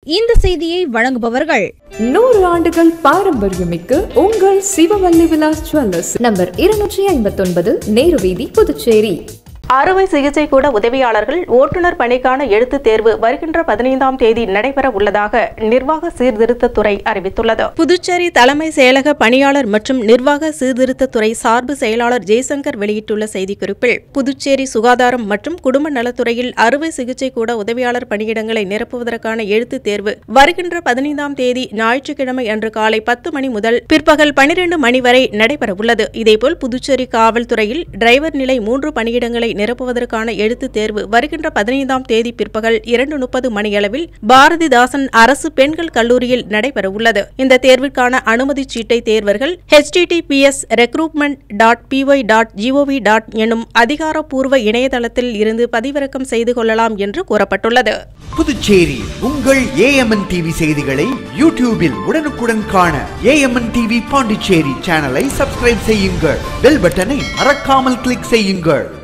இந்த செய்தியை வழங்குபவர்கள் நூறு ஆண்டுகள் பாரம்பரியமிக்க உங்கள் சிவவல்லி விலாஸ் ஜுவல்லர்ஸ் நம்பர் இருநூற்றி ஐம்பத்தொன்பது நேரு வீதி புதுச்சேரி அறுவை சிகிச்சை கூட உதவியாளர்கள் ஓட்டுநர் பணிக்கான எழுத்துத் தேர்வு வருகின்ற பதினைந்தாம் தேதி நடைபெற உள்ளதாக நிர்வாக சீர்திருத்தத்துறை அறிவித்துள்ளது புதுச்சேரி தலைமை செயலக பணியாளர் மற்றும் நிர்வாக சீர்திருத்தத்துறை சார்பு செயலாளர் ஜெய்சங்கர் வெளியிட்டுள்ள செய்திக்குறிப்பில் புதுச்சேரி சுகாதாரம் மற்றும் குடும்ப நலத்துறையில் அறுவை சிகிச்சை கூட உதவியாளர் பணியிடங்களை நிரப்புவதற்கான எழுத்துத் தேர்வு வருகின்ற பதினைந்தாம் தேதி ஞாயிற்றுக்கிழமை அன்று காலை பத்து மணி முதல் பிற்பகல் பனிரெண்டு மணி வரை நடைபெறவுள்ளது இதேபோல் புதுச்சேரி காவல்துறையில் டிரைவர் நிலை மூன்று பணியிடங்களை நிரப்புவதற்கான எழுத்துத் தேர்வு வருகின்ற பதினைந்தாம் தேதி பிற்பகல் இரண்டு முப்பது மணியளவில் பாரதிதாசன் அரசு பெண்கள் கல்லூரியில் நடைபெறவுள்ளது இந்த தேர்விற்கான அனுமதிச் சீட்டை தேர்வர்கள் HTTPS recruitment dot PY dot GOV dot எனும் அதிகாரப்பூர்வ இணையதளத்தில் இருந்து பதிவிறக்கம் செய்து கொள்ளலாம் என்று கூறப்பட்டுள்ளது புதுச்சேரி உங்கள் ஏஎம்என் டிவி செய்திகளை யூடியூபில் உடனுக்குடன் காண ஏஎம்என் டிவி பாண்டிச்சேரி சேனலை சப்ஸ்கிரைப் செய்யுங்கள் பெல் பட்டனை மறக்காமல் கிளிக் செய்யுங்கள்